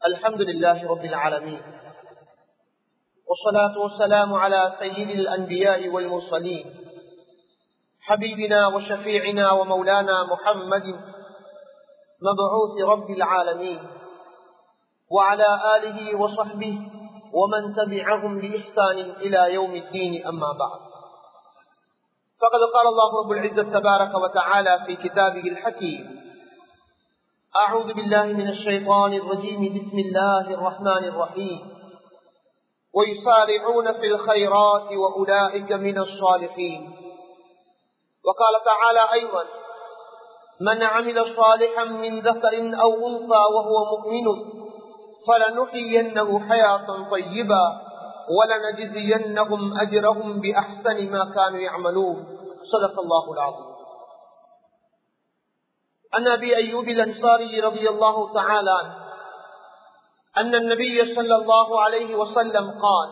الحمد لله رب العالمين والصلاة والسلام على سيد الأنبياء والمرسلين حبيبنا وشفيعنا ومولانا محمد مبعوث رب العالمين وعلى آله وصحبه ومن تبعهم بإحسان إلى يوم الدين أما بعد فقد قال الله رب العزة تبارك وتعالى في كتابه الحكيم أعوذ بالله من الشيطان الرجيم بسم الله الرحمن الرحيم ويسارعون في الخيرات وأولئك من الصالحين وقال تعالى أيضا من عمل صالحا من ذكر أو أنثى وهو مؤمن فلنحيينه حياة طيبة ولنجزينهم أجرهم بأحسن ما كانوا يعملون صدق الله العظيم عن أبي أيوب الأنصاري رضي الله تعالى عنه أن النبي صلى الله عليه وسلم قال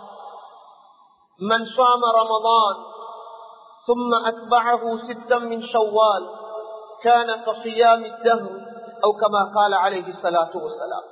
من صام رمضان ثم أتبعه ستا من شوال كان كصيام الدهر أو كما قال عليه الصلاة والسلام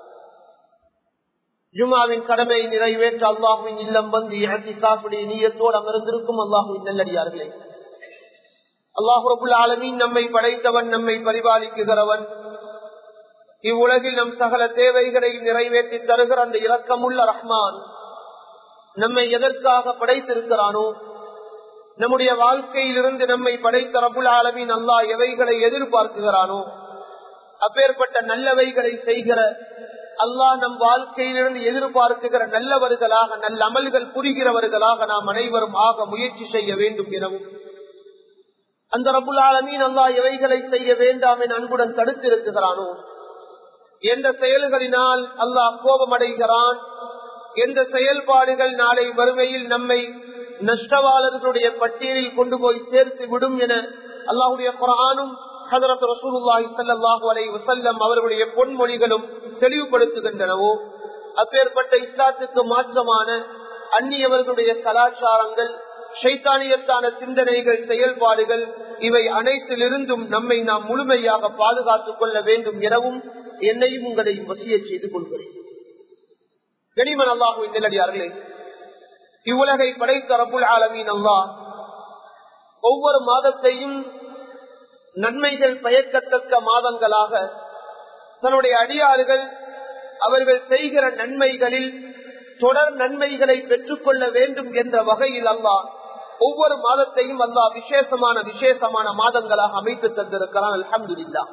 ஜுமாவின் கடமையை நிறைவேற்ற அல்லாஹுவின் இல்லம் வந்து இழத்தி காப்புடைய நீயத்தோடு அமர்ந்திருக்கும் அல்லாஹுவின் நல்லடியார்களே அல்லாஹு ரபுல் ஆலமீன் நம்மை படைத்தவன் நம்மை பரிபாலிக்குகிறவன் இவ்வுலகில் நம் சகல தேவைகளை நிறைவேற்றி தருகிற அந்த இரக்கமுள்ள ரஹ்மான் நம்மை எதற்காக படைத்திருக்கிறானோ நம்முடைய வாழ்க்கையிலிருந்து நம்மை படைத்த ரபுல் ஆலமீன் அல்லாஹ் எவைகளை எதிர்பார்க்குகிறானோ அப்பேற்பட்ட நல்லவைகளை செய்கிற அல்லாஹ் நம் வாழ்க்கையிலிருந்து எதிர்பார்க்குகிற நல்லவர்களாக நல்ல அமல்கள் புரிகிறவர்களாக நாம் அனைவரும் ஆக முயற்சி செய்ய வேண்டும் எனவும் அந்த ரபுல் ஆலமீன் அல்லா எவைகளை செய்ய வேண்டாம் என அன்புடன் தடுத்திருக்கிறானோ எந்த செயல்களினால் அல்லாஹ் கோபமடைகிறான் எந்த செயல்பாடுகள் நாளை வறுமையில் நம்மை நஷ்டவாளர்களுடைய பட்டியலில் கொண்டு போய் சேர்த்து விடும் என அல்லாஹுடைய குரானும் ஹதரத் ரசூலுல்லாஹி ஸல்லல்லாஹு அலைஹி வஸல்லம் அவர்களுடைய பொன்மொழிகளும் தெளிவுபடுத்துகின்றனவோ அப்பேற்பட்ட இஸ்லாத்துக்கு மாற்றமான அந்நியவர்களுடைய கலாச்சாரங்கள் சைத்தானியத்தான சிந்தனைகள் செயல்பாடுகள் இவை அனைத்திலிருந்தும் நம்மை நாம் முழுமையாக பாதுகாத்துக் கொள்ள வேண்டும் எனவும் என்னையும் உங்களையும் வசிய செய்து கொள்கிறேன் கனிமன் அல்லாஹு நிலடியார்களே இவ்வுலகை படைத்த ரபுல் ஆலமீன் அல்லாஹ் ஒவ்வொரு மாதத்தையும் நன்மைகள் பயக்கத்தக்க மாதங்களாக தன்னுடைய அடியாறுகள் அவர்கள் செய்கிற நன்மைகளில் தொடர் நன்மைகளை பெற்றுக்கொள்ள வேண்டும் என்ற வகையில் அல்லாஹ் ஒவ்வொரு மாதத்தையும் அல்லாஹ் விசேஷமான விசேஷமான மாதங்களாக அமைத்து தந்திருக்கிறான் அலமதுல்லா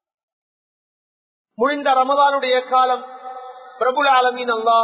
முடிந்த ரமதானுடைய காலம் பிரபுல ஆலமீன் அல்லாஹ்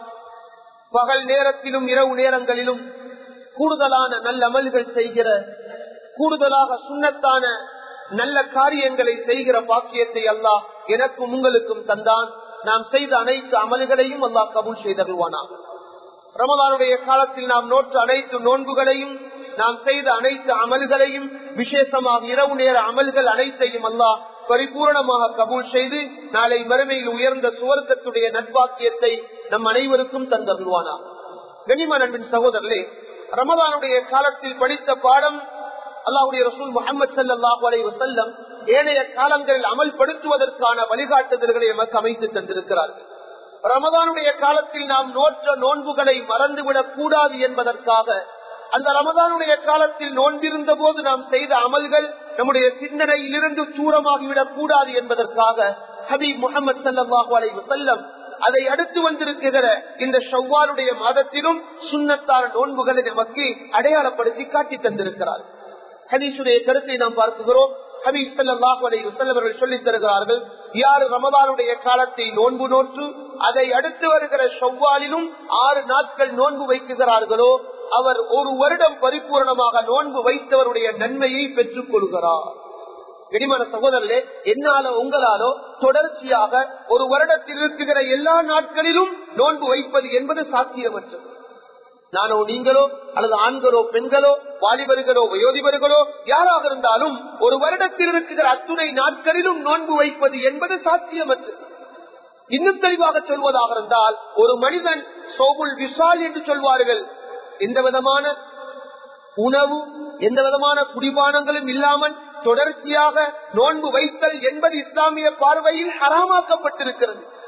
பகல் நேரத்திலும் இரவு நேரங்களிலும் கூடுதலான நல்ல அமல்கள் செய்கிற கூடுதலாக சுண்ணத்தான நல்ல காரியங்களை செய்கிற பாக்கியத்தை அல்லாஹ் எனக்கும் உங்களுக்கும் தந்தான் நாம் செய்த அனைத்து அமல்களையும் அல்லாஹ் கபூல் செய்தருவானா ரமதானுடைய காலத்தில் நாம் நோற்று அனைத்து நோன்புகளையும் நாம் செய்த அனைத்து அமல்களையும் விசேஷமாக இரவு நேர அமல்கள் அனைத்தையும் அல்லாஹ் பரிபூர்ணமாக கபூல் செய்து நாளை மறுமையில் உயர்ந்த சுவர்க்கத்துடைய நட்பாக்கியத்தை நம் அனைவருக்கும் தந்தருவானா கனிம நண்பின் சகோதரர்களே ரமதானுடைய காலத்தில் படித்த பாடம் அல்லாஹுடைய ரசூல் முகமது சல்லாஹூ அலை வசல்லம் ஏனைய காலங்களில் அமல்படுத்துவதற்கான வழிகாட்டுதல்களை நமக்கு அமைத்து தந்திருக்கிறார்கள் ரமதானுடைய காலத்தில் நாம் நோற்ற நோன்புகளை மறந்துவிடக் கூடாது என்பதற்காக அந்த ரமதானுடைய காலத்தில் நோன்பிருந்த போது நாம் செய்த அமல்கள் நம்முடைய சிந்தனையிலிருந்து தூரமாகிவிடக் கூடாது என்பதற்காக ஹபீப் முகமது சல்லாஹூ அலை வசல்லம் அதை அடுத்து வந்திருக்கிற இந்த ஷவ்வாருடைய மாதத்திலும் சுண்ணத்தான நோன்புகளை நமக்கு அடையாளப்படுத்தி காட்டி தந்திருக்கிறார் ஹதீசுடைய கருத்தை நாம் பார்க்குகிறோம் ஹபீப் சல்லாஹூ அலை வசல்லவர்கள் சொல்லித் தருகிறார்கள் யார் ரமதானுடைய காலத்தில் நோன்பு நோற்று அதை அடுத்து வருகிற ஷவ்வாலிலும் ஆறு நாட்கள் நோன்பு வைக்குகிறார்களோ அவர் ஒரு வருடம் பரிபூர்ணமாக நோன்பு வைத்தவருடைய நன்மையை பெற்றுக் கொள்கிறார் கனிமான சகோதரர்களே என்னால உங்களாலோ தொடர்ச்சியாக ஒரு வருடத்தில் இருக்குகிற எல்லா நாட்களிலும் நோன்பு வைப்பது என்பது சாத்தியமற்றது நானோ நீங்களோ அல்லது ஆண்களோ பெண்களோ வாலிபர்களோ வயோதிபர்களோ யாராக இருந்தாலும் ஒரு வருடத்தில் இருக்குகிற அத்துணை நாட்களிலும் நோன்பு வைப்பது என்பது சாத்தியமற்றது இன்னும் தெளிவாக சொல்வதாக இருந்தால் ஒரு மனிதன் சோகுல் விசால் என்று சொல்வார்கள் எந்த விதமான உணவு எந்த விதமான குடிபானங்களும் இல்லாமல் தொடர்ச்சியாக நோன்பு வைத்தல் என்பது இஸ்லாமிய பார்வையில் ஹராமாக்கப்பட்டிருக்கிறது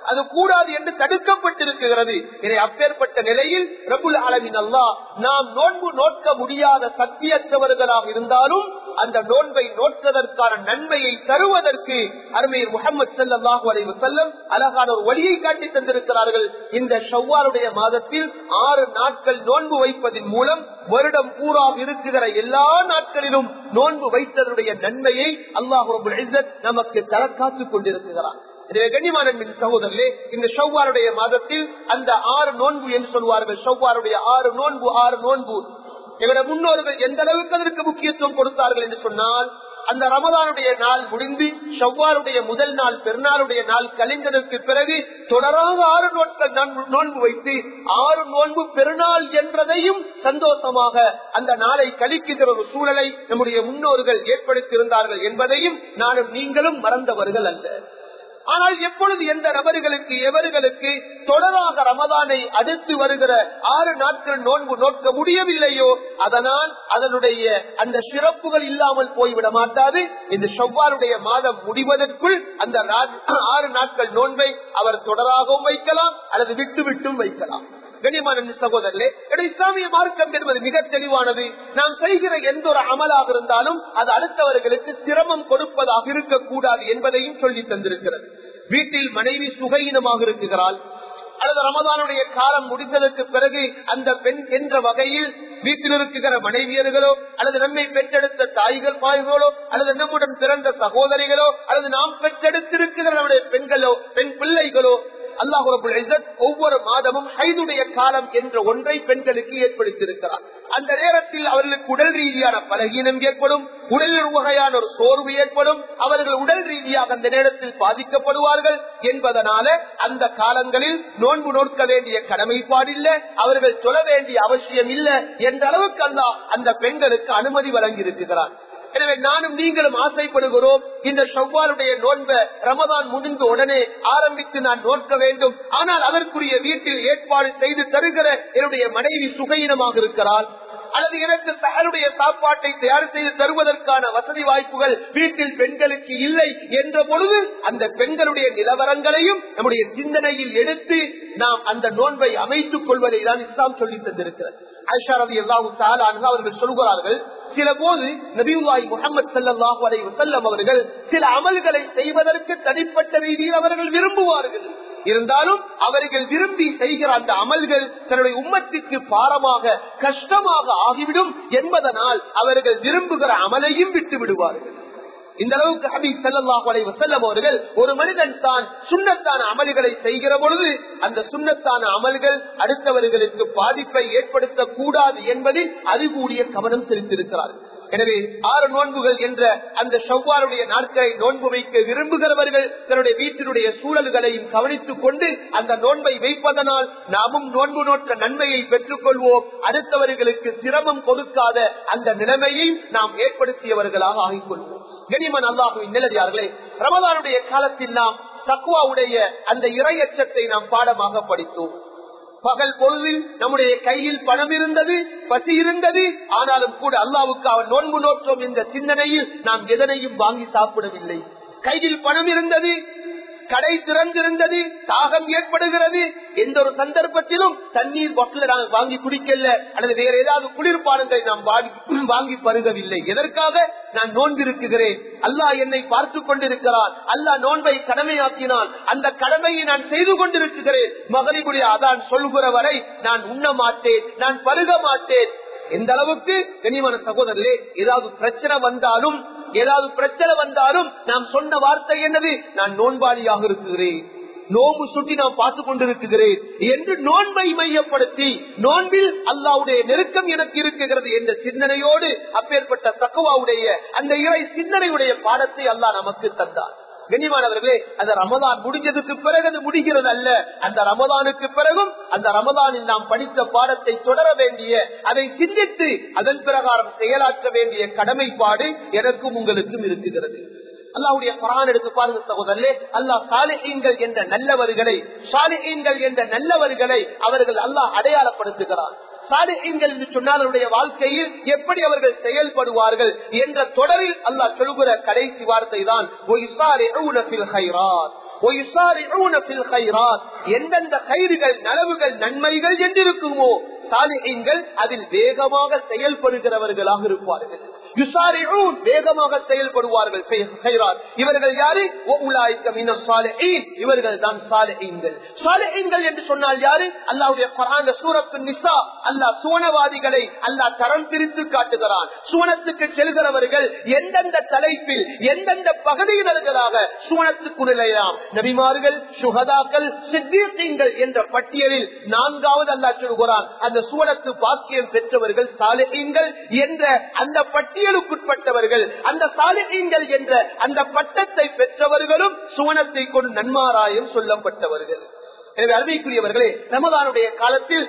அது கூடாது என்று தடுக்கப்பட்டிருக்கிறது இதை அப்பேற்பட்ட நிலையில் ரபுல் ஆலமின் அல்லா நாம் நோன்பு நோக்க முடியாத சக்தியற்றவர்களாக இருந்தாலும் அந்த நோன்பை நோற்றதற்கான நன்மையை தருவதற்கு அருமையில் முகமது சல்லாஹூ அலைவு செல்லம் அழகான ஒரு வழியை காட்டி தந்திருக்கிறார்கள் இந்த ஷவ்வாருடைய மாதத்தில் ஆறு நாட்கள் நோன்பு வைப்பதன் மூலம் வருடம் பூரா இருக்குகிற எல்லா நாட்களிலும் நோன்பு வைத்ததனுடைய நன்மையை அல்லாஹு நமக்கு தர காத்துக் கொண்டிருக்கிறார் எனவே கண்ணியமான சகோதரர்களே இந்த ஷவ்வாருடைய மாதத்தில் அந்த ஆறு நோன்பு என்று சொல்வார்கள் ஷவ்வாருடைய ஆறு நோன்பு ஆறு நோன்பு எங்களோட முன்னோர்கள் எந்த அளவுக்கு அதற்கு முக்கியத்துவம் கொடுத்தார்கள் என்று சொன்னால் அந்த ரமதானுடைய நாள் முடிந்து ஷவ்வாருடைய முதல் நாள் பெருநாளுடைய நாள் கழிந்ததற்கு பிறகு தொடராக ஆறு நாட்கள் நோன்பு வைத்து ஆறு நோன்பு பெருநாள் என்றதையும் சந்தோஷமாக அந்த நாளை கழிக்கின்ற ஒரு சூழலை நம்முடைய முன்னோர்கள் ஏற்படுத்தியிருந்தார்கள் என்பதையும் நானும் நீங்களும் மறந்தவர்கள் அல்ல ஆனால் எப்பொழுது எந்த நபர்களுக்கு எவர்களுக்கு தொடராக ரமதானை அடுத்து வருகிற ஆறு நாட்கள் நோன்பு நோக்க முடியவில்லையோ அதனால் அதனுடைய அந்த சிறப்புகள் இல்லாமல் போய்விட மாட்டாது இந்த செவ்வாருடைய மாதம் முடிவதற்குள் அந்த ஆறு நாட்கள் நோன்பை அவர் தொடராகவும் வைக்கலாம் அல்லது விட்டு விட்டும் வைக்கலாம் கண்ணியமான சகோதரர்களே இஸ்லாமிய மார்க்கம் என்பது மிக தெளிவானது நாம் செய்கிற எந்த ஒரு அமலாக இருந்தாலும் அது அடுத்தவர்களுக்கு சிரமம் கொடுப்பதாக இருக்கக்கூடாது என்பதையும் சொல்லி தந்திருக்கிறது வீட்டில் மனைவி சுகையினமாக இருக்குகிறாள் அல்லது ரமதானுடைய காலம் முடிந்ததற்கு பிறகு அந்த பெண் என்ற வகையில் வீட்டில் இருக்குகிற மனைவியர்களோ அல்லது நம்மை பெற்றெடுத்த தாய்கள் பாய்களோ அல்லது நம்முடன் பிறந்த சகோதரிகளோ அல்லது நாம் பெற்றெடுத்திருக்கிற நம்முடைய பெண்களோ பெண் பிள்ளைகளோ அல்லாஹு ஒவ்வொரு மாதமும் ஹைதுடைய காலம் என்ற ஒன்றை பெண்களுக்கு ஏற்படுத்தியிருக்கிறார் அந்த நேரத்தில் அவர்களுக்கு உடல் ரீதியான பலகீனம் ஏற்படும் உடல் வகையான ஒரு சோர்வு ஏற்படும் அவர்கள் உடல் ரீதியாக அந்த நேரத்தில் பாதிக்கப்படுவார்கள் என்பதனால அந்த காலங்களில் நோன்பு நோக்க வேண்டிய கடமைப்பாடில்லை அவர்கள் சொல்ல வேண்டிய அவசியம் இல்லை என்ற அளவுக்கு அல்லா அந்த பெண்களுக்கு அனுமதி வழங்கி இருக்கிறார் எனவே நானும் நீங்களும் ஆசைப்படுகிறோம் இந்த செவ்வாருடைய நோன்பை ரமதான் முடிந்த உடனே ஆரம்பித்து நான் நோக்க வேண்டும் ஆனால் அதற்குரிய வீட்டில் ஏற்பாடு செய்து தருகிற என்னுடைய மனைவி சுகையினமாக இருக்கிறாள் அல்லது எனக்கு தகருடைய சாப்பாட்டை தயார் செய்து தருவதற்கான வசதி வாய்ப்புகள் வீட்டில் பெண்களுக்கு இல்லை என்ற பொழுது அந்த பெண்களுடைய நிலவரங்களையும் நம்முடைய சிந்தனையில் எடுத்து நாம் அந்த நோன்பை அமைத்துக் கொள்வதை தான் இஸ்லாம் சொல்லி தந்திருக்கிறது ஐஷா ரவி அல்லாஹு அவர்கள் சொல்கிறார்கள் சில போது நபிவாய் முகமது சல்லாஹூ அலை வசல்லம் அவர்கள் சில அமல்களை செய்வதற்கு தனிப்பட்ட ரீதியில் அவர்கள் விரும்புவார்கள் இருந்தாலும் அவர்கள் விரும்பி செய்கிற அந்த அமல்கள் தன்னுடைய உம்மத்திற்கு பாரமாக கஷ்டமாக ஆகிவிடும் என்பதனால் அவர்கள் விரும்புகிற அமலையும் விட்டு விடுவார்கள் இந்த அளவுக்கு ஹபீப் சல்லாஹ் அலை வசல்லம் அவர்கள் ஒரு மனிதன் தான் சுண்ணத்தான அமல்களை செய்கிற பொழுது அந்த சுண்ணத்தான அமல்கள் அடுத்தவர்களுக்கு பாதிப்பை ஏற்படுத்த கூடாது என்பதில் அதிகூடிய கவனம் செலுத்தியிருக்கிறார்கள் எனவே ஆறு நோன்புகள் என்ற அந்த செவ்வாருடைய நாட்களை நோன்பு வைக்க விரும்புகிறவர்கள் தன்னுடைய வீட்டினுடைய சூழல்களையும் கவனித்துக் கொண்டு அந்த நோன்பை வைப்பதனால் நாமும் நோன்பு நோற்ற நன்மையை பெற்றுக் கொள்வோம் அடுத்தவர்களுக்கு சிரமம் கொடுக்காத அந்த நிலைமையை நாம் ஏற்படுத்தியவர்களாக ஆகிக் கொள்வோம் கனிமன் அல்லாஹுவின் நிலதியார்களே ரமதானுடைய காலத்தில் நாம் தக்குவாவுடைய அந்த இரையச்சத்தை நாம் பாடமாக படித்தோம் பகல் பொழுதில் நம்முடைய கையில் பணம் இருந்தது பசி இருந்தது ஆனாலும் கூட அல்லாவுக்கு அவன் நோன்பு நோற்றோம் என்ற சிந்தனையில் நாம் எதனையும் வாங்கி சாப்பிடவில்லை கையில் பணம் இருந்தது கடை திறந்திருந்தது தாகம் ஏற்படுகிறது எந்த ஒரு சந்தர்ப்பத்திலும் தண்ணீர் பாட்டில நாங்கள் வாங்கி குடிக்கல அல்லது வேற ஏதாவது குளிர்பானங்களை நாம் வாங்கி பருகவில்லை எதற்காக நான் நோன்பிருக்குகிறேன் அல்லாஹ் என்னை பார்த்து கொண்டிருக்கிறான் அல்லாஹ் நோன்பை கடமையாக்கினால் அந்த கடமையை நான் செய்து கொண்டிருக்கிறேன் மகளிருடைய அதான் சொல்கிற வரை நான் உண்ண மாட்டேன் நான் பருக மாட்டேன் எந்த அளவுக்கு கனிமான சகோதரர்களே ஏதாவது பிரச்சனை வந்தாலும் ஏதாவது பிரச்சனை வந்தாலும் நாம் சொன்ன வார்த்தை என்னது நான் நோன்பாளியாக இருக்கிறேன் நோம்பு சுட்டி நான் பார்த்து கொண்டிருக்கிறேன் என்று நோன்பை மையப்படுத்தி நோன்பில் அல்லாவுடைய நெருக்கம் எனக்கு இருக்குகிறது என்ற சிந்தனையோடு அப்பேற்பட்ட தக்குவாவுடைய அந்த இறை சிந்தனையுடைய பாடத்தை அல்லாஹ் நமக்கு தந்தார் கண்ணியமானவர்களே அந்த ரமதான் முடிஞ்சதுக்கு பிறகு அது முடிகிறது அல்ல அந்த ரமதானுக்கு பிறகும் அந்த ரமதானில் நாம் படித்த பாடத்தை தொடர வேண்டிய அதை சிந்தித்து அதன் பிரகாரம் செயலாற்ற வேண்டிய கடமைப்பாடு எனக்கும் உங்களுக்கும் இருக்குகிறது அல்லாவுடைய பரான் எடுத்து பாருங்க சகோதரே அல்லாஹ் சாலிஹீன்கள் என்ற நல்லவர்களை சாலிஹீன்கள் என்ற நல்லவர்களை அவர்கள் அல்லாஹ் அடையாளப்படுத்துகிறார் சாலிஹீன்கள் என்று சொன்னால் அவருடைய வாழ்க்கையில் எப்படி அவர்கள் செயல்படுவார்கள் என்ற தொடரில் அல்லாஹ் சொல்கிற கடைசி வார்த்தை தான் எந்தெந்த கயிறுகள் நலவுகள் நன்மைகள் என்றிருக்குமோ சாலிகள் அதில் வேகமாக செயல்படுகிறவர்களாக இருப்பார்கள் வேகமாக செயல்படுவார்கள் இவர்கள் யாரு இவர்கள் தான் சாலைகள் என்று சொன்னால் யாரு அல்லாவுடைய சூரத்து நிசா அல்லா சுவனவாதிகளை அல்லா தரம் பிரித்து காட்டுகிறான் சுவனத்துக்கு செல்கிறவர்கள் எந்தெந்த தலைப்பில் எந்தெந்த பகுதியினர்களாக சுவனத்துக்கு நுழையலாம் நபிமார்கள் சுகதாக்கள் சித்தீர்கள் என்ற பட்டியலில் நான்காவது அல்லா சொல்கிறான் அந்த சுவனத்து பாக்கியம் பெற்றவர்கள் சாலைகள் என்ற அந்த பட்டியலுக்குட்பட்டவர்கள் அந்த சாலைகள் என்ற அந்த பட்டத்தை பெற்றவர்களும் சுவனத்தை கொண்டு நன்மாராயம் சொல்லப்பட்டவர்கள் எனவே அறிவிக்குரியவர்களே ரமதானுடைய காலத்தில்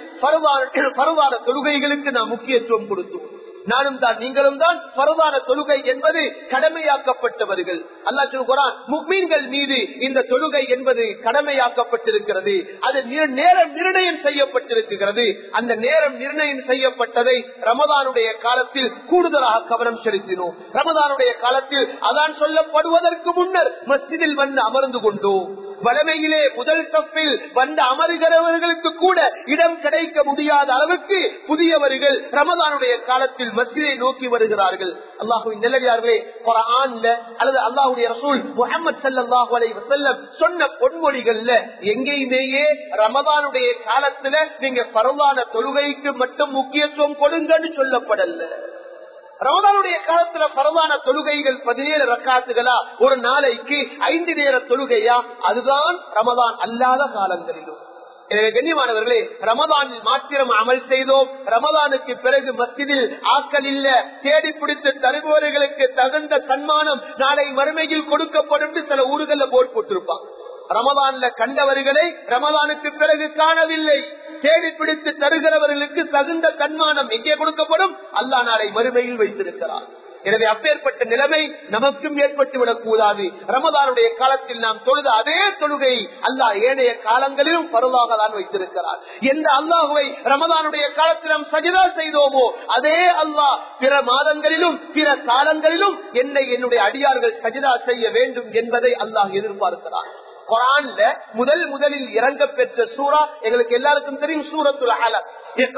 பருவான தொழுகைகளுக்கு நாம் முக்கியத்துவம் கொடுத்தோம் நானும் தான் நீங்களும் தான் பரவான தொழுகை என்பது கடமையாக்கப்பட்டவர்கள் அல்லா சொல்கிறான் முக்மீன்கள் மீது இந்த தொழுகை என்பது கடமையாக்கப்பட்டிருக்கிறது அது நேரம் நிர்ணயம் செய்யப்பட்டிருக்கிறது அந்த நேரம் நிர்ணயம் செய்யப்பட்டதை ரமதானுடைய காலத்தில் கூடுதலாக கவனம் செலுத்தினோம் ரமதானுடைய காலத்தில் அதான் சொல்லப்படுவதற்கு முன்னர் மஸ்ஜிதில் வந்து அமர்ந்து கொண்டோம் வளமையிலே முதல் தப்பில் வந்து அமர்கிறவர்களுக்கு கூட இடம் கிடைக்க முடியாத அளவுக்கு புதியவர்கள் ரமதானுடைய காலத்தில் மஸ்ஜிதை நோக்கி வருகிறார்கள் அல்லாஹுவின் நிலையார்களே குரான்ல அல்லது அல்லாஹுடைய ரசூல் முகமது சல்லாஹு அலை வசல்லம் சொன்ன பொன்மொழிகள்ல எங்கேயுமேயே ரமதானுடைய காலத்துல நீங்க பரவான தொழுகைக்கு மட்டும் முக்கியத்துவம் கொடுங்கன்னு சொல்லப்படல ரமதானுடைய காலத்துல பரவான தொழுகைகள் பதினேழு ரக்காத்துகளா ஒரு நாளைக்கு ஐந்து நேர தொழுகையா அதுதான் ரமதான் அல்லாத காலங்களிலும் எனவே கண்ணியமானவர்களே ரமதானில் மாத்திரம் அமல் செய்தோம் ரமதானுக்கு பிறகு மஸ்ஜிதில் ஆக்கள் இல்ல தேடி பிடித்து தருபவர்களுக்கு தகுந்த சன்மானம் நாளை மறுமையில் கொடுக்கப்படும் சில ஊர்கள்ல போட் போட்டிருப்பாங்க ரமதான்ல கண்டவர்களை ரமதானுக்கு பிறகு காணவில்லை தேடி பிடித்து தருகிறவர்களுக்கு தகுந்த சன்மானம் எங்கே கொடுக்கப்படும் அல்லா நாளை மறுமையில் வைத்திருக்கிறார் எனவே அப்பேற்பட்ட நிலைமை நமக்கும் ஏற்பட்டு விடக் கூடாது ரமதானுடைய காலத்தில் நாம் தொழுத அதே தொழுகை அல்லாஹ் ஏனைய காலங்களிலும் பருவாக தான் வைத்திருக்கிறார் எந்த அல்லாஹுவை ரமதானுடைய காலத்தில் நாம் சஜிதா செய்தோமோ அதே அல்லாஹ் பிற மாதங்களிலும் பிற காலங்களிலும் என்னை என்னுடைய அடியார்கள் சஜிதா செய்ய வேண்டும் என்பதை அல்லாஹ் எதிர்பார்க்கிறார் குரான்ல முதல் முதலில் இறங்க பெற்ற சூறா எங்களுக்கு எல்லாருக்கும் தெரியும் சூரத்துல அலக்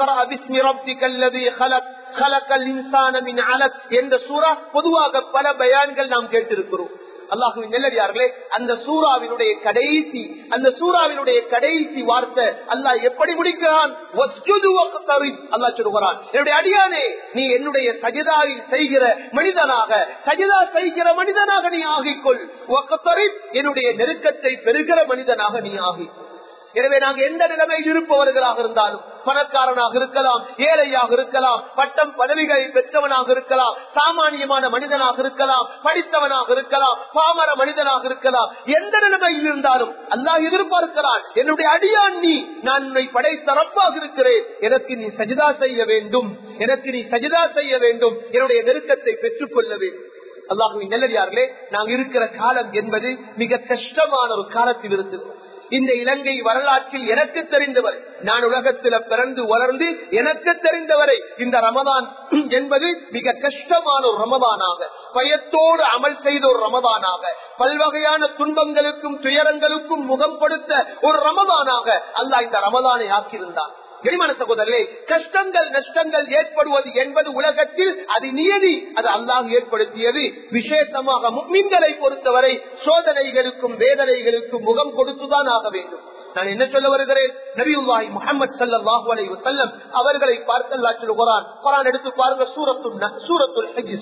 என்ற சூறா பொதுவாக பல பயான்கள் நாம் கேட்டிருக்கிறோம் அல்லாஹுவின் நெல்லடியார்களே அந்த சூறாவினுடைய கடைசி அந்த சூறாவினுடைய கடைசி வார்த்தை அல்லாஹ் எப்படி முடிக்கிறான் அல்லாஹ் சொல்லுகிறான் என்னுடைய அடியானே நீ என்னுடைய சஜிதாவில் செய்கிற மனிதனாக சஜிதா செய்கிற மனிதனாக நீ ஆகிக்கொள் என்னுடைய நெருக்கத்தை பெறுகிற மனிதனாக நீ ஆகிக்கொள் எனவே நாங்கள் எந்த நிலைமையில் இருப்பவர்களாக இருந்தாலும் பணக்காரனாக இருக்கலாம் ஏழையாக இருக்கலாம் பட்டம் பதவிகளை பெற்றவனாக இருக்கலாம் சாமானியமான மனிதனாக இருக்கலாம் படித்தவனாக இருக்கலாம் பாமர மனிதனாக இருக்கலாம் எந்த நிலைமையில் இருந்தாலும் அல்லாஹ் எதிர்பார்க்கிறான் என்னுடைய அடியான் நீ நான் உன்னை படைத்த ரப்பாக இருக்கிறேன் எனக்கு நீ சஜிதா செய்ய வேண்டும் எனக்கு நீ சஜிதா செய்ய வேண்டும் என்னுடைய நெருக்கத்தை பெற்றுக் கொள்ள வேண்டும் அல்லாஹுவின் நல்லடியார்களே நாங்கள் இருக்கிற காலம் என்பது மிக கஷ்டமான ஒரு காலத்தில் இருந்தது இந்த இலங்கை வரலாற்றில் எனக்கு தெரிந்தவர் நான் உலகத்தில் பிறந்து வளர்ந்து எனக்கு தெரிந்தவரை இந்த ரமதான் என்பது மிக கஷ்டமான ஒரு ரமதானாக பயத்தோடு அமல் செய்த ஒரு ரமதானாக பல்வகையான துன்பங்களுக்கும் துயரங்களுக்கும் முகம் கொடுத்த ஒரு ரமதானாக அல்லாஹ் இந்த ரமதானை ஆக்கியிருந்தான் எளிமான சகோதரர்களே கஷ்டங்கள் நஷ்டங்கள் ஏற்படுவது என்பது உலகத்தில் அது நியதி அது அல்லாஹ் ஏற்படுத்தியது விசேஷமாக மீன்களை பொறுத்தவரை சோதனைகளுக்கும் வேதனைகளுக்கும் முகம் கொடுத்துதான் ஆக வேண்டும் நான் என்ன சொல்ல வருகிறேன் நபியுல்லாஹி முகமது சல்லாஹூ அலை வசல்லம் அவர்களை பார்த்தல்லா சொல்லுகிறான் குரான் எடுத்து பாருங்க சூரத்து சூரத்துல் ஹஜிஸ்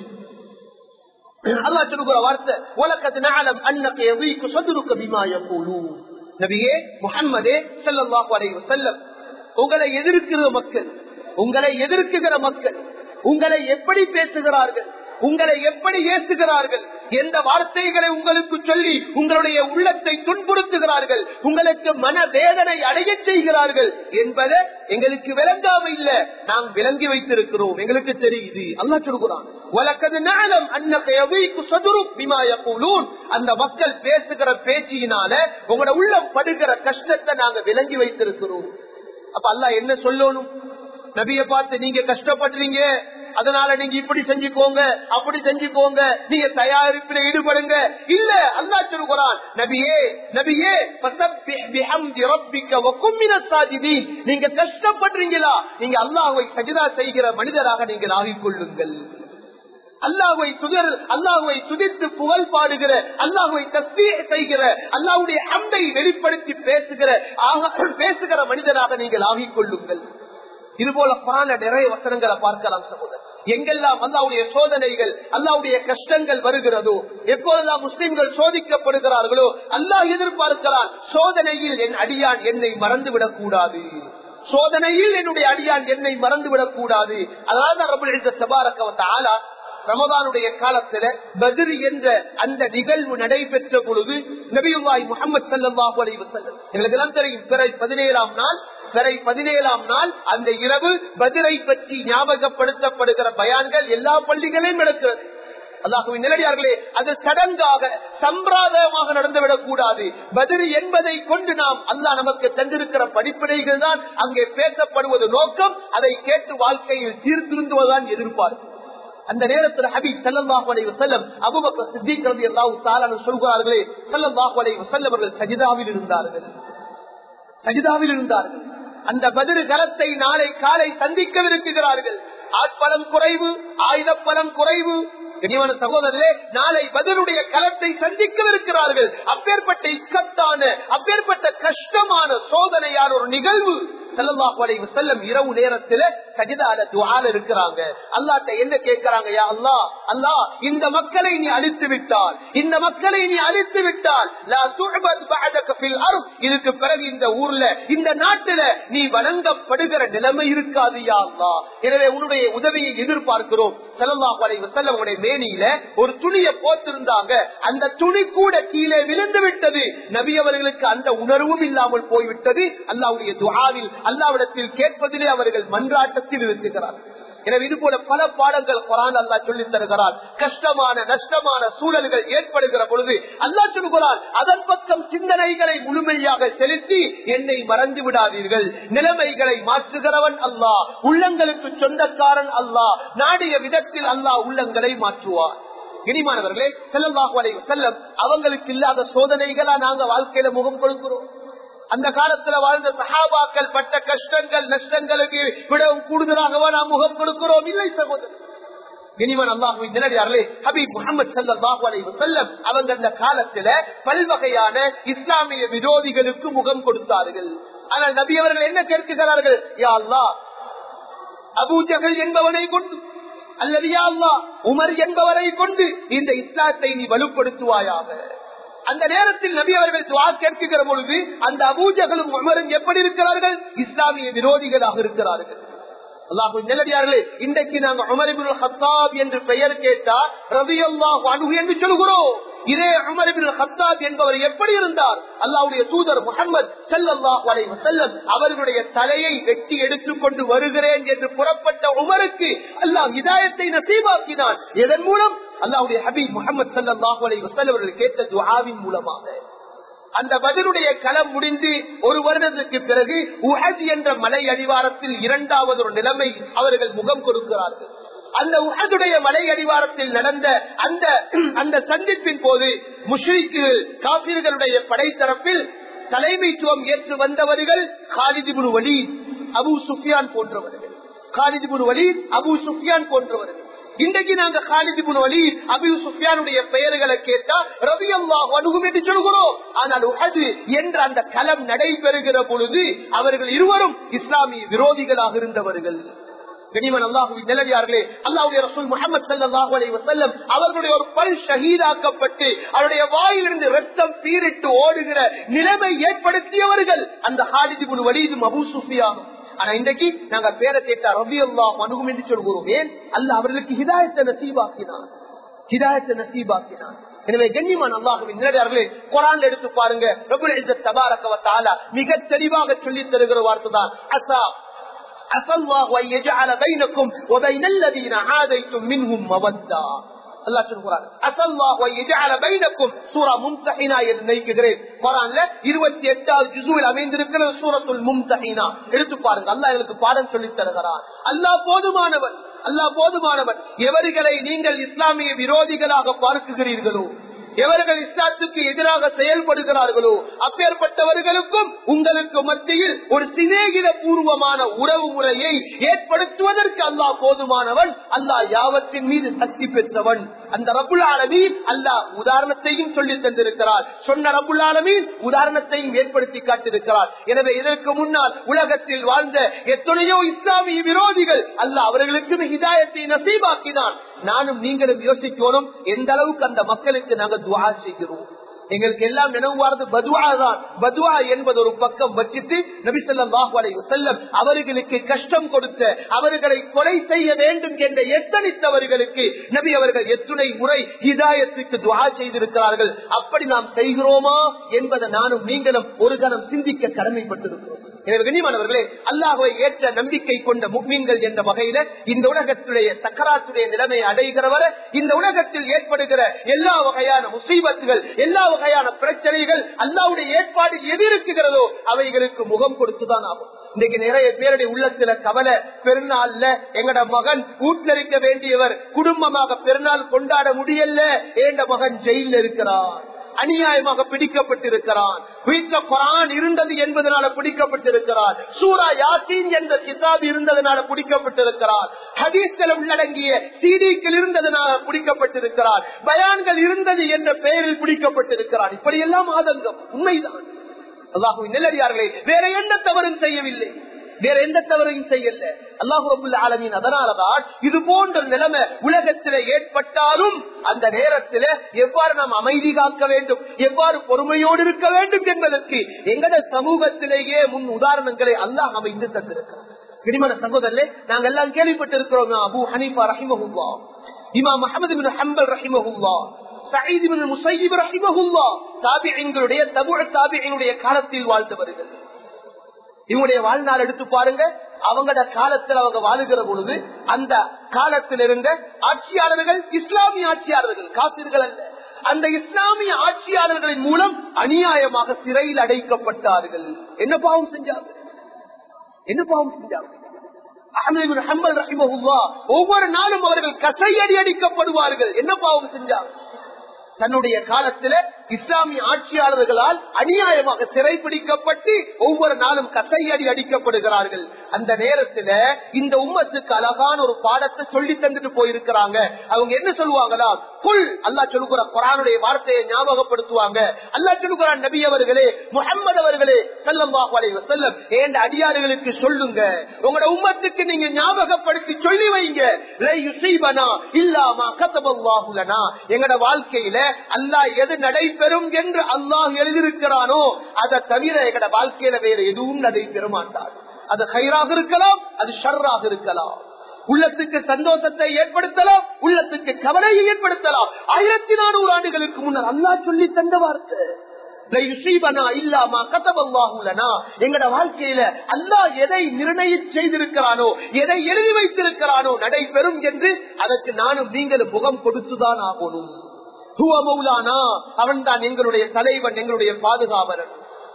அல்லா சொல்லுகிற வார்த்தை உலகத்து நாளம் அன்னக்கு எவ்வளவு சொதுருக்க பிமாய நபியே முகம்மதே சல்லாஹூ அலை வசல்லம் உங்களை எதிர்க்கிற மக்கள் உங்களை எதிர்க்குகிற மக்கள் உங்களை எப்படி பேசுகிறார்கள் உங்களை எப்படி ஏசுகிறார்கள் எந்த வார்த்தைகளை உங்களுக்கு சொல்லி உங்களுடைய உள்ளத்தை துன்புறுத்துகிறார்கள் உங்களுக்கு மன வேதனை அடைய செய்கிறார்கள் என்பதை எங்களுக்கு விளங்காம இல்ல நாம் விளங்கி வைத்திருக்கிறோம் எங்களுக்கு தெரியுது அல்லா சொல்கிறான் உலகது நாளம் அந்த மக்கள் பேசுகிற பேச்சியினால உங்களோட உள்ளம் படுகிற கஷ்டத்தை நாங்க விளங்கி வைத்திருக்கிறோம் அப்ப அல்லா என்ன சொல்லணும் நபிய பார்த்து நீங்க கஷ்டப்படுறீங்க அதனால நீங்க இப்படி செஞ்சுக்கோங்க அப்படி செஞ்சுக்கோங்க நீங்க தயாரிப்பில் ஈடுபடுங்க இல்ல அல்லா சொல்லுகிறான் நபியே நபியே நீங்க கஷ்டப்படுறீங்களா நீங்க அல்லாஹை சஜிதா செய்கிற மனிதராக நீங்கள் ஆகிக்கொள்ளுங்கள் அல்லாஹை துதர் அல்லாஹை துதித்து புகழ் பாடுகிற அல்லாஹை தஸ்தீ செய்கிற அல்லாஹுடைய அம்பை வெளிப்படுத்தி பேசுகிற பேசுகிற மனிதனாக நீங்கள் ஆகிக் கொள்ளுங்கள் இது போல பால நிறைய வசனங்களை பார்க்கலாம் சகோதரர் எங்கெல்லாம் அல்லாவுடைய சோதனைகள் அல்லாவுடைய கஷ்டங்கள் வருகிறதோ எப்போதெல்லாம் முஸ்லிம்கள் சோதிக்கப்படுகிறார்களோ அல்லாஹ் எதிர்பார்க்கிறான் சோதனையில் என் அடியான் என்னை மறந்துவிடக் கூடாது சோதனையில் என்னுடைய அடியான் என்னை மறந்துவிடக் கூடாது அதனால ரபுல் சபாரக்கவத்த ஆலா ரமதானுடைய காலத்துல பதிர் என்ற அந்த நிகழ்வு நடைபெற்ற பொழுது நபியுல்லாய் முகமது சல்லாஹூ அலி வசல்லம் எங்களுக்கெல்லாம் தெரியும் பிறை பதினேழாம் நாள் பிறை பதினேழாம் நாள் அந்த இரவு பதிரை பற்றி ஞாபகப்படுத்தப்படுகிற பயான்கள் எல்லா பள்ளிகளையும் நடக்கிறது அல்லாஹுவின் நிலையார்களே அது சடங்காக சம்பிரதாயமாக நடந்துவிடக் கூடாது பதில் என்பதை கொண்டு நாம் அல்லாஹ் நமக்கு தந்திருக்கிற படிப்பினைகள் தான் அங்கே பேசப்படுவது நோக்கம் அதை கேட்டு வாழ்க்கையில் சீர்திருந்துவதுதான் எதிர்பார்ப்பு அந்த நேரத்தில் ஹபீப் சல்லாஹு அலை வசல்லம் அபுபக்க சித்திக் ரவி அல்லாஹு தாலானு சொல்கிறார்களே சல்லாஹு அலை வசல்லம் அவர்கள் சஜிதாவில் இருந்தார்கள் சஜிதாவில் இருந்தார்கள் அந்த பதிரு கலத்தை நாளை காலை சந்திக்கவிருக்கிறார்கள் ஆட்பலம் குறைவு ஆயுதப்பலம் குறைவு இனிவன சகோதரர்களே நாளை பதிலுடைய களத்தை சந்திக்கவிருக்கிறார்கள் அப்பேற்பட்ட இக்கட்டான அப்பேற்பட்ட கஷ்டமான சோதனையான ஒரு நிகழ்வு செல்லல்லாஹு அலைஹி வஸல்லம் இரவு நேரத்துல சஜிதால துஆல இருக்கிறாங்க அல்லாஹ்ட்ட என்ன கேக்குறாங்க யா அல்லாஹ் அல்லாஹ் இந்த மக்களை நீ அழித்து விட்டால் இந்த மக்களை நீ அழித்து விட்டால் லா துஅபத் பஅதக ஃபில் அர்த் இதுக்கு பிறகு இந்த ஊர்ல இந்த நாட்டுல நீ வணங்கப்படுகிற நிலைமை இருக்காது யா அல்லாஹ் எனவே உன்னுடைய உதவியை எதிர்பார்க்கிறோம் ஸல்லல்லாஹு அலைஹி வஸல்லம் உடைய மேனியில ஒரு துணியை போத்திருந்தாங்க அந்த துணி கூட கீழே விழுந்து விட்டது நபி அவர்களுக்கு அந்த உணர்வும் இல்லாமல் போய்விட்டது அல்லாவுடைய துஆவில் அல்லாவிடத்தில் கேட்பதிலே அவர்கள் மன்றாட்டத்தில் இருக்கிறார் எனவே இது போல பல பாடங்கள் குரான் அல்லா சொல்லித் தருகிறார் கஷ்டமான நஷ்டமான சூழல்கள் ஏற்படுகிற பொழுது அல்லா சொல்கிறார் அதன் பக்கம் சிந்தனைகளை முழுமையாக செலுத்தி என்னை மறந்து விடாதீர்கள் நிலைமைகளை மாற்றுகிறவன் அல்லாஹ் உள்ளங்களுக்கு சொந்தக்காரன் அல்லாஹ் நாடிய விதத்தில் அல்லாஹ் உள்ளங்களை மாற்றுவார் இனிமானவர்களே செல்லல்லாஹு அலைஹி வஸல்லம் அவங்களுக்கு இல்லாத சோதனைகளா நாங்க வாழ்க்கையில முகம் கொடுக்கிறோம் அந்த காலத்துல வாழ்ந்த சஹாபாக்கள் பட்ட கஷ்டங்கள் நஷ்டங்களுக்கு விடவும் கூடுதலாகவா நாம் முகம் கொடுக்கிறோம் இல்லை சகோதரர் இனிவன் அல்லாஹுவின் நிலையார்களே ஹபீப் முகமது சல்லாஹு அலைஹி வஸல்லம் அவங்க அந்த காலத்துல பல்வகையான இஸ்லாமிய விரோதிகளுக்கு முகம் கொடுத்தார்கள் ஆனால் நபி அவர்கள் என்ன கேட்கிறார்கள் யா அல்லாஹ் அபூஜகல் என்பவனை கொண்டு அல்லது யா அல்லாஹ் உமர் என்பவரை கொண்டு இந்த இஸ்லாத்தை நீ வலுப்படுத்துவாயாக அந்த நேரத்தில் நபி அவர்கள் துவா கேட்கிற பொழுது அந்த அபூஜகளும் உமரும் எப்படி இருக்கிறார்கள் இஸ்லாமிய விரோதிகளாக இருக்கிறார்கள் அல்லாஹு நிலடியார்களே இன்றைக்கு நாங்க உமரிபுல் ஹத்தாப் என்று பெயர் கேட்டா ரவி அல்லாஹ் அணுகு என்று சொல்கிறோம் இதே உமரிபுல் ஹத்தாப் என்பவர் எப்படி இருந்தார் அல்லாவுடைய தூதர் முகமது செல்லல்லாஹ் அலைஹி வஸல்லம் அவர்களுடைய தலையை வெட்டி எடுத்துக் கொண்டு வருகிறேன் என்று புறப்பட்ட உமருக்கு அல்லாஹ் இதாயத்தை நசீபாக்கினான் இதன் மூலம் அல்லாவுடைய ஹபீப் முகமது சல்லாஹ் அலைஹி வஸல்லம் அவர்கள் கேட்ட துஆவின் மூலமாக அந்த பதிலுடைய களம் முடிந்து ஒரு வருடத்துக்கு பிறகு உஹத் என்ற மலை அடிவாரத்தில் இரண்டாவது ஒரு நிலைமை அவர்கள் முகம் கொடுக்கிறார்கள் அந்த உஹதுடைய மலை அடிவாரத்தில் நடந்த அந்த அந்த சந்திப்பின் போது முஷ்ரிக்குகள் காப்பீர்களுடைய படைத்தரப்பில் தலைமைத்துவம் ஏற்று வந்தவர்கள் காலிதிபுரு வலி அபு சுஃபியான் போன்றவர்கள் காலிதிபுரு வலி அபு சுஃபியான் போன்றவர்கள் இன்றைக்கு நாங்க காலிதிபுன் வலி அபி சுஃபியானுடைய பெயர்களை கேட்டா ரவி அல்லா அணுகும் என்று சொல்கிறோம் ஆனால் உஹது என்ற அந்த களம் நடைபெறுகிற பொழுது அவர்கள் இருவரும் இஸ்லாமிய விரோதிகளாக இருந்தவர்கள் கனிமன் அல்லாஹுவின் நிலையார்களே அல்லாவுடைய ரசூல் முகமது சல்லாஹூ அலி வசல்லம் அவர்களுடைய ஒரு பல் ஷஹீதாக்கப்பட்டு அவருடைய வாயிலிருந்து ரத்தம் பீரிட்டு ஓடுகிற நிலைமை ஏற்படுத்தியவர்கள் அந்த ஹாலிதிபுன் வலீதும் அபு சுஃபியானும் ஆனா இன்றைக்கு நாங்க பேரை கேட்டா ரவி அல்லா அணுகும் என்று சொல்கிறோம் ஏன் அல்ல அவர்களுக்கு ஹிதாயத்தை நசீபாக்கினான் ஹிதாயத்தை நசீபாக்கினான் எனவே கண்ணியமான அல்லாஹுவின் நேரடியார்களே குரான் எடுத்து பாருங்க ரபுல் தபாரக்கவத்தாலா மிக தெளிவாக சொல்லி தருகிற வார்த்தை தான் அசா அசல்லாஹு ஐ யஜஅல பைனக்கும் வ பைனல் லதீன ஆதைத்தும் மின்ஹும் மவத்தா அல்லா சொல்கிறார் அசல்லாஹு யஜஅல பைனக்கும் சூரா மும்தஹினா என்று நினைக்கிறேன் குர்ஆன்ல 28வது ஜுஸுவில் அமைந்திருக்கிற சூரத்துல் மும்தஹினா எடுத்து பாருங்க அல்லாஹ் எனக்கு பாடம் சொல்லி தருகிறார் அல்லாஹ் போதுமானவன் அல்லாஹ் போதுமானவன் எவர்களை நீங்கள் இஸ்லாமிய விரோதிகளாக பார்க்குகிறீர்களோ எவர்கள் இஸ்லாத்துக்கு எதிராக செயல்படுகிறார்களோ அப்பேற்பட்டவர்களுக்கும் உங்களுக்கு மத்தியில் ஒரு சிநேகித பூர்வமான உறவு முறையை ஏற்படுத்துவதற்கு அல்லாஹ் போதுமானவன் அல்லாஹ் யாவற்றின் மீது சக்தி பெற்றவன் அந்த ரபுல் ஆலமீன் அல்லாஹ் உதாரணத்தையும் சொல்லி தந்திருக்கிறார் சொன்ன ரபுல் ஆலமீன் உதாரணத்தையும் ஏற்படுத்தி காட்டிருக்கிறார் எனவே இதற்கு முன்னால் உலகத்தில் வாழ்ந்த எத்தனையோ இஸ்லாமிய விரோதிகள் அல்லாஹ் அவர்களுக்கு ஹிதாயத்தை நசீபாக்கினான் நானும் நீங்களும் யோசிக்கணும் எந்த அளவுக்கு அந்த மக்களுக்கு நாங்கள் துவா செய்கிறோம் எங்களுக்கு எல்லாம் நினைவார்ந்து பதுவா தான் பதுவா என்பது ஒரு பக்கம் வச்சிட்டு நபிசல்லாஹு அலைஹி வஸல்லம் அவர்களுக்கு கஷ்டம் கொடுத்த அவர்களை கொலை செய்ய வேண்டும் என்ற எத்தனித்தவர்களுக்கு நபி அவர்கள் எத்துணை முறை ஹிதாயத்துக்கு துவா செய்திருக்கிறார்கள் அப்படி நாம் செய்கிறோமா என்பதை நானும் நீங்களும் ஒரு கணம் சிந்திக்க கடமைப்பட்டிருக்கிறோம் எனவே கண்ணியமானவர்களே அல்லாஹுவை ஏற்ற நம்பிக்கை கொண்ட முக்மீன்கள் என்ற வகையில இந்த உலகத்துடைய சக்கராத்துடைய நிலைமை அடைகிறவரை இந்த உலகத்தில் ஏற்படுகிற எல்லா வகையான முசீபத்துகள் எல்லா வகையான பிரச்சனைகள் அல்லாவுடைய ஏற்பாடு எது இருக்குகிறதோ அவைகளுக்கு முகம் கொடுத்துதான் ஆகும் இன்னைக்கு நிறைய பேருடைய உள்ளத்துல கவலை பெருநாள்ல எங்கட மகன் வீட்டில் வேண்டியவர் குடும்பமாக பெருநாள் கொண்டாட முடியல ஏண்ட மகன் ஜெயில இருக்கிறார் அநியாயமாக பிடிக்கப்பட்டிருக்கிறான் வீட்டில் குரான் இருந்தது என்பதனால பிடிக்கப்பட்டிருக்கிறார் சூரா யாசின் என்ற கிதாப் இருந்ததனால பிடிக்கப்பட்டிருக்கிறார் ஹதீஸ்கள் உள்ளடங்கிய சீடிக்கள் இருந்ததனால பிடிக்கப்பட்டிருக்கிறார் பயான்கள் இருந்தது என்ற பெயரில் பிடிக்கப்பட்டிருக்கிறார் இப்படி எல்லாம் ஆதங்கம் உண்மைதான் அல்லாஹுவின் நெல்லடியார்களே வேற எந்த தவறும் செய்யவில்லை வேற எந்த தவறையும் செய்யல அல்லாஹு ரபுல்ல ஆலமீன் அதனாலதான் இது போன்ற நிலைமை உலகத்தில ஏற்பட்டாலும் அந்த நேரத்தில் எவ்வாறு நாம் அமைதி காக்க வேண்டும் எவ்வாறு பொறுமையோடு இருக்க வேண்டும் என்பதற்கு எங்கட சமூகத்திலேயே முன் உதாரணங்களை அல்லாஹ் அமைந்து தந்திருக்கிறார் கிரிமன சகோதரர்களே நாங்கள் எல்லாம் கேள்விப்பட்டிருக்கிறோம் அபு ஹனீஃபா ரஹிமஹுல்லா இமாம் முஹமது பின் ஹம்பல் ரஹிமஹுல்லா சயீத் பின் முசையிப் ரஹிமஹுல்லா தாபியின்களுடைய தபுழ தாபியினுடைய காலத்தில் வாழ்ந்தவர்கள் இவங்களுடைய வாழ்நாள் எடுத்து பாருங்க அவங்களோட காலத்தில் அவங்க வாழுகிற பொழுது அந்த காலத்தில் இருந்த ஆட்சியாளர்கள் இஸ்லாமிய ஆட்சியாளர்கள் காப்பீர்கள் அல்ல அந்த இஸ்லாமிய ஆட்சியாளர்களின் மூலம் அநியாயமாக சிறையில் அடைக்கப்பட்டார்கள் என்ன பாவம் செஞ்சாங்க என்ன பாவம் செஞ்சாங்க ஒவ்வொரு நாளும் அவர்கள் கசையடி அடிக்கப்படுவார்கள் என்ன பாவம் செஞ்சாங்க தன்னுடைய காலத்துல இஸ்லாமிய ஆட்சியாளர்களால் அநியாயமாக சிறைப்பிடிக்கப்பட்டு ஒவ்வொரு நாளும் கசையடி அடிக்கப்படுகிறார்கள் அந்த நேரத்துல இந்த உம்மத்துக்கு அழகான ஒரு பாடத்தை சொல்லி தந்துட்டு போயிருக்கிறாங்க அவங்க என்ன சொல்லுவாங்களா புல் அல்லா சொல்லுகிற குரானுடைய வார்த்தையை ஞாபகப்படுத்துவாங்க அல்லா சொல்லுகிறான் நபி அவர்களே முகமது அவர்களே செல்லம் செல்லம் ஏண்ட அடியாறுகளுக்கு சொல்லுங்க உங்களோட உம்மத்துக்கு நீங்க ஞாபகப்படுத்தி சொல்லி வைங்க இல்லாமா கத்தபல்லாஹுலனா எங்கட வாழ்க்கையில அல்லாஹ் எது நடைபெறும் என்று அல்லாஹ் எழுதியிருக்கிறானோ அதை தவிர எங்கட வாழ்க்கையில வேற எதுவும் நடைபெற மாட்டார் அது ஹைராக இருக்கலாம் அது ஷர்ராக இருக்கலாம் உள்ளத்துக்கு சந்தோஷத்தை ஏற்படுத்தலாம் உள்ளத்துக்கு கவலையை ஏற்படுத்தலாம் ஆயிரத்தி நானூறு ஆண்டுகளுக்கு முன்னர் அல்லாஹ் சொல்லி தந்த வார்த்தை எங்கட வாழ்க்கையில அல்லாஹ் எதை நிர்ணய செய்திருக்கிறானோ எதை எழுதி வைத்திருக்கிறானோ நடைபெறும் என்று அதற்கு நானும் நீங்களும் முகம் கொடுத்துதான் ஆகணும் அவன் தான் எங்களுடைய தலைவன் எங்களுடைய பாதுகாவலன்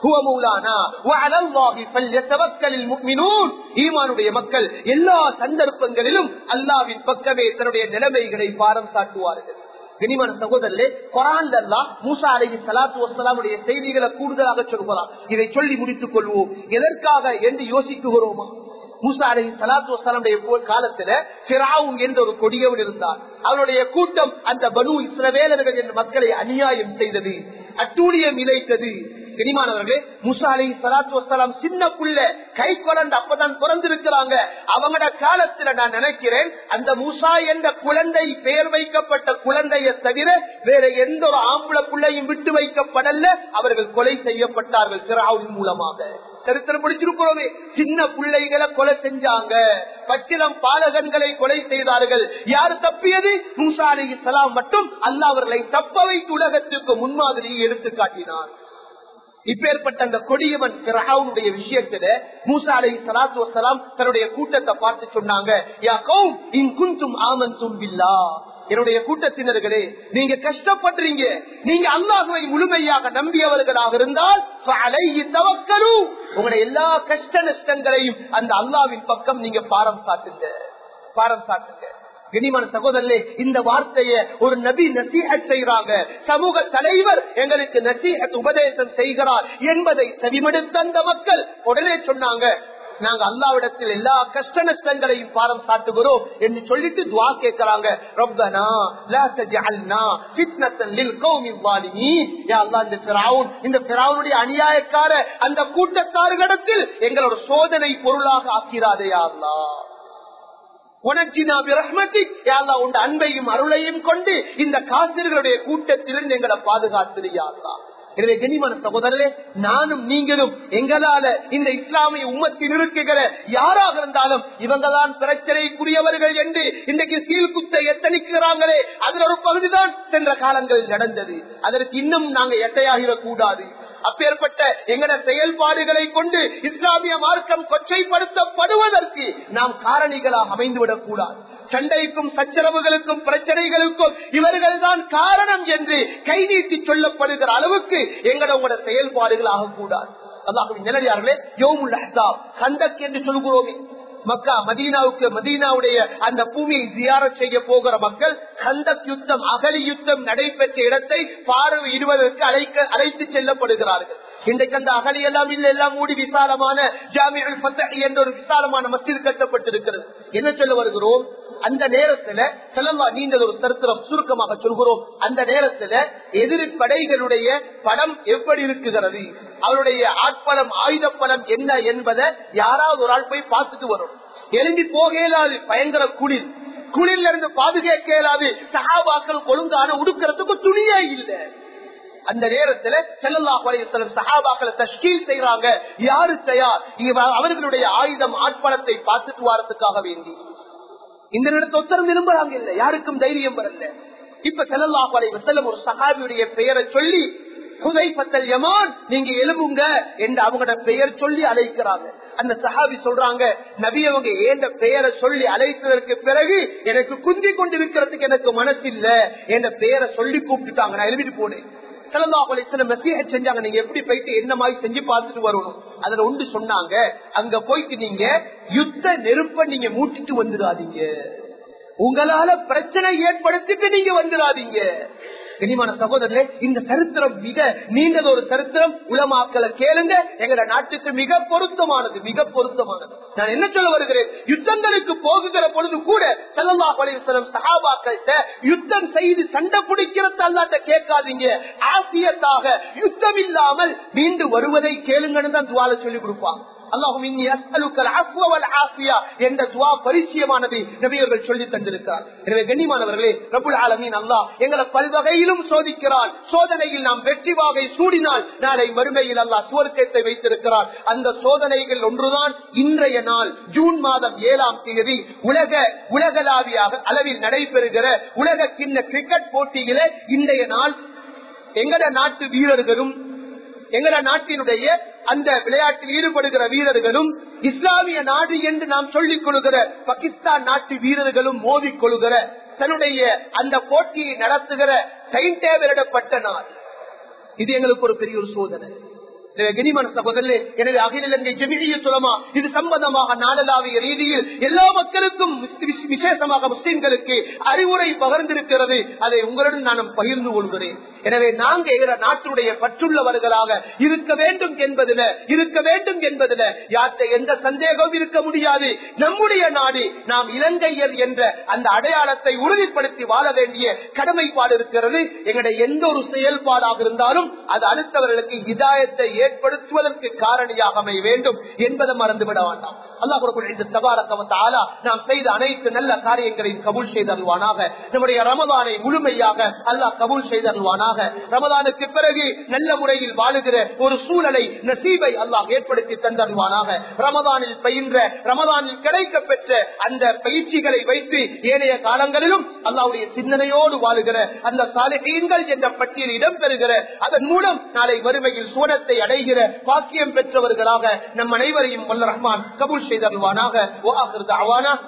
மக்கள் எல்லா சந்தர்ப்பங்களிலும் அல்லாவின் பக்கமே தன்னுடைய நிலைமைகளை பாரம் சாட்டுவார்கள் கனிமான சகோதரே குரான் மூசா அலகி சலாத்து வசலாமுடைய செய்திகளை கூடுதலாக சொல்கிறார் இதை சொல்லி முடித்துக் கொள்வோம் எதற்காக என்று யோசிக்குகிறோமா மூசா அலி சலாத்து வசலாமுடைய காலத்துல சிராவும் என்ற ஒரு கொடியவன் இருந்தார் அவருடைய கூட்டம் அந்த பனு இஸ்ரவேலர்கள் என்ற மக்களை அநியாயம் செய்தது அட்டூழியம் இணைத்தது தெரியுமானவர்களே முசா அலி சலாத்து வசலாம் சின்ன புள்ள கை குழந்தை அப்பதான் பிறந்திருக்கிறாங்க அவங்களோட காலத்துல நான் நினைக்கிறேன் அந்த முசா என்ற குழந்தை பெயர் வைக்கப்பட்ட குழந்தையை தவிர வேற எந்த ஒரு ஆம்பளை பிள்ளையும் விட்டு வைக்கப்படல அவர்கள் கொலை செய்யப்பட்டார்கள் சிராவின் மூலமாக சரித்திரம் படிச்சிருக்கிறோமே சின்ன பிள்ளைகளை கொலை செஞ்சாங்க பச்சிலம் பாலகன்களை கொலை செய்தார்கள் யாரு தப்பியது மூசா அலி சலாம் மட்டும் அல்ல அவர்களை தப்ப வைத்து உலகத்துக்கு முன்மாதிரியை எடுத்து காட்டினார் இப்பேற்பட்ட அந்த கொடியவன் கிரகாவுடைய விஷயத்துல மூசா அலை சலாத்து வசலாம் தன்னுடைய கூட்டத்தை பார்த்து சொன்னாங்க யா கௌம் இன் குந்தும் ஆமன் தும்பில்லா என்னுடைய கூட்டத்தினர்களே நீங்க கஷ்டப்படுறீங்க நீங்க அல்லாஹுவை முழுமையாக நம்பியவர்களாக இருந்தால் فعليه توكلوا. உங்களுடைய எல்லா கஷ்ட நஷ்டங்களையும் அந்த அல்லாவின் பக்கம் நீங்க பாரம் சாட்டுங்க பாரம் சாட்டுங்க கனிமான சகோதரே இந்த வார்த்தையை ஒரு நபி நசீஹத் செய்கிறாங்க சமூக தலைவர் எங்களுக்கு நசீஹத் உபதேசம் செய்கிறார் என்பதை செவிமடுத்த அந்த மக்கள் உடனே சொன்னாங்க நாங்க அல்லாவிடத்தில் எல்லா கஷ்ட நஷ்டங்களையும் பாரம் சாட்டுகிறோம் என்று சொல்லிட்டு துவா கேட்கிறாங்க ரப்பனா லா தஜஅல்னா ஃபித்னத்தன் லில் கௌமி ஸாலிமீன் யா அல்லாஹ் இந்த ஃபிரௌன் இந்த ஃபிரௌனுடைய அநியாயக்கார அந்த கூட்டத்தார்களிடத்தில் எங்களோட சோதனை பொருளாக ஆக்கிறாதே யா அல்லாஹ் உனக்கினா பிரஹ்மத்திக் யா அல்லாஹ் உன் அன்பையும் அருளையும் கொண்டு இந்த காசிர்களுடைய கூட்டத்திலிருந்து எங்களை பாதுகாத்திரியா அல்லாஹ் எனவே கனிமன சகோதரர்களே நானும் நீங்களும் எங்களால இந்த இஸ்லாமிய உம்மத்தில் இருக்குகிற யாராக இருந்தாலும் இவங்கதான் பிரச்சனைக்குரியவர்கள் என்று இன்றைக்கு சீல்குத்தை எத்தனிக்கிறாங்களே அதில் ஒரு பகுதிதான் சென்ற காலங்களில் நடந்தது அதற்கு இன்னும் நாங்க எட்டையாகிடக் கூடாது அப்பேற்பட்ட எங்கட செயல்பாடுகளை கொண்டு இஸ்லாமிய மார்க்கம் கொச்சைப்படுத்தப்படுவதற்கு நாம் காரணிகளாக அமைந்துவிடக் கூடாது சண்டைக்கும் சச்சரவுகளுக்கும் பிரச்சனைகளுக்கும் இவர்கள் தான் காரணம் என்று கை நீட்டி சொல்லப்படுகிற அளவுக்கு எங்களோட செயல்பாடுகள் ஆகக்கூடாது அல்லாஹுவின் நிலையார்களே யோமுல் அஹ்ஸாப் கண்டக் என்று சொல்கிறோமே மக்கா மதீனாவுக்கு மதீனாவுடைய அந்த பூமியை ஜியாரத் செய்ய போகிற மக்கள் கந்தக் யுத்தம் அகலி யுத்தம் நடைபெற்ற இடத்தை பார்வையிடுவதற்கு அழைக்க அழைத்து செல்லப்படுகிறார்கள் இன்றைக்கு அந்த அகலி எல்லாம் இல்ல எல்லாம் மூடி விசாலமான ஜாமியல் ஃபத்தஹ் என்ற ஒரு விசாலமான மஸ்ஜித் கட்டப்பட்டிருக்கிறது என்ன சொல்ல வருகிறோம் அந்த நேரத்துல செல்லல்லா நீங்கள் ஒரு சரித்திரம் சுருக்கமாக சொல்கிறோம் அந்த நேரத்துல எதிரி படைகளுடைய படம் எப்படி இருக்குகிறது அவருடைய ஆட்பலம் ஆயுத பலம் என்ன என்பதை யாராவது ஒரு ஆள் போய் பார்த்துட்டு வரும் எழும்பி போக இயலாது பயங்கர குளிர் குளிர்ல இருந்து பாதுகாக்க இயலாது சகாபாக்கள் ஒழுங்கான உடுக்கிறதுக்கு துணியே இல்லை அந்த நேரத்துல செல்லல்லா பழையம் சகாபாக்களை தஷ்கீல் செய்யறாங்க யாரு தயார் இங்க அவர்களுடைய ஆயுதம் ஆட்பலத்தை பார்த்துட்டு வாரத்துக்காக வேண்டி இந்த நேரத்தை ஒத்தரம் விரும்புறாங்க இல்ல யாருக்கும் தைரியம் வரல இப்ப செல்லல்லா பழைய செல்லம் ஒரு சகாபியுடைய பெயரை சொல்லி குதை பத்தல் யமான் நீங்க எழுப்புங்க என்று அவங்களோட பெயர் சொல்லி அழைக்கிறாங்க அந்த சஹாபி சொல்றாங்க நபி அவங்க ஏண்ட பெயரை சொல்லி அழைத்ததற்கு பிறகு எனக்கு குந்தி கொண்டு இருக்கிறதுக்கு எனக்கு மனசு இல்ல என்ற பெயரை சொல்லி கூப்பிட்டுட்டாங்க நான் எழுதிட்டு போனேன் செஞ்சாங்க நீங்க எப்படி போயிட்டு என்ன மாதிரி செஞ்சு பார்த்துட்டு வரணும் அதுல ஒன்று சொன்னாங்க அங்க போயிட்டு நீங்க யுத்த நெருப்ப நீங்க மூட்டிட்டு வந்துடாதீங்க உங்களால பிரச்சனை ஏற்படுத்திட்டு நீங்க வந்துடாதீங்க கனிமான சகோதரர்களே இந்த சரித்திரம் மிக நீண்டது ஒரு சரித்திரம் உலமாக்களை கேளுங்க எங்க நாட்டுக்கு மிக பொருத்தமானது மிக பொருத்தமானது நான் என்ன சொல்ல வருகிறேன் யுத்தங்களுக்கு போகுகிற பொழுது கூட செல்லல்லா பழைய சகாபாக்கள்கிட்ட யுத்தம் செய்து சண்டை பிடிக்கிறதால்லாட்ட கேட்காதீங்க ஆசியத்தாக யுத்தம் இல்லாமல் மீண்டு வருவதை கேளுங்கன்னு தான் துவால சொல்லி கொடுப்பாங்க அல்லாஹும் இன்னி அஸ்அலுக்கல் அஃப்வ வல் ஆஃபியா என்ற துஆ பரிச்சயமானது நபியர்கள் சொல்லி தந்திருக்கிறார் எனவே கண்ணியமானவர்களே ரப்பல் ஆலமீன் அல்லாஹ் எங்களை பல்வகையிலும் சோதிக்கிறான் சோதனையில் நாம் வெற்றி வாகை சூடினால் நாளை மறுமையில் அல்லாஹ் சுவர்க்கத்தை வைத்திருக்கிறார் அந்த சோதனைகள் ஒன்றுதான் இன்றைய நாள் ஜூன் மாதம் ஏழாம் தேதி உலக உலகளாவியாக அளவில் நடைபெறுகிற உலக கிண்ண கிரிக்கெட் போட்டியில இன்றைய நாள் எங்கட நாட்டு வீரர்களும் எங்கட நாட்டினுடைய அந்த விளையாட்டில் ஈடுபடுகிற வீரர்களும் இஸ்லாமிய நாடு என்று நாம் சொல்லிக் கொள்கிற பாகிஸ்தான் நாட்டு வீரர்களும் மோதிக் கொள்கிற தன்னுடைய அந்த போட்டியை நடத்துகிற டைம் டேபிளிடப்பட்ட நாள் இது எங்களுக்கு ஒரு பெரிய ஒரு சோதனை கனிமன சகோதரே எனவே அகில இலங்கை ஜெமிழிய சுலமா இது சம்பந்தமாக நாடளாவிய ரீதியில் எல்லா மக்களுக்கும் விசேஷமாக முஸ்லிம்களுக்கு அறிவுரை பகிர்ந்திருக்கிறது அதை உங்களுடன் நான் பகிர்ந்து கொள்கிறேன் எனவே நாங்க எங்க நாட்டுடைய பற்றுள்ளவர்களாக இருக்க வேண்டும் என்பதில் இருக்க வேண்டும் என்பதில் யார்கிட்ட எந்த சந்தேகமும் இருக்க முடியாது நம்முடைய நாடு நாம் இலங்கையர் என்ற அந்த அடையாளத்தை உறுதிப்படுத்தி வாழ வேண்டிய கடமைப்பாடு இருக்கிறது எங்களுடைய எந்த ஒரு செயல்பாடாக இருந்தாலும் அது அடுத்தவர்களுக்கு இதாயத்தை ஏற்படுத்துவதற்கு காரணியாக அமைய வேண்டும் என்பதை மறந்துவிட வேண்டாம் அல்லாஹ் நாம் செய்த அனைத்து நல்ல காரியங்களையும் கபூல் செய்தருவானாக நம்முடைய ரமதானை முழுமையாக அல்லாஹ் கபூல் செய்தருவானாக ரமதானுக்கு பிறகு நல்ல முறையில் வாழுகிற ஒரு சூழலை நசீபை அல்லாஹ் ஏற்படுத்தி தந்தருவானாக ரமதானில் பயின்ற ரமதானில் கிடைக்க பெற்ற அந்த பயிற்சிகளை வைத்து ஏனைய காலங்களிலும் அல்லாவுடைய சிந்தனையோடு வாழுகிற அந்த சாலைகள் என்ற பட்டியல் இடம்பெறுகிற அதன் மூலம் நாளை வறுமையில் சூனத்தை அடைகிற பாக்கியம் பெற்றவர்களாக நம் அனைவரையும் வல்ல ரஹ்மான் கபூல் செய்தருவானாக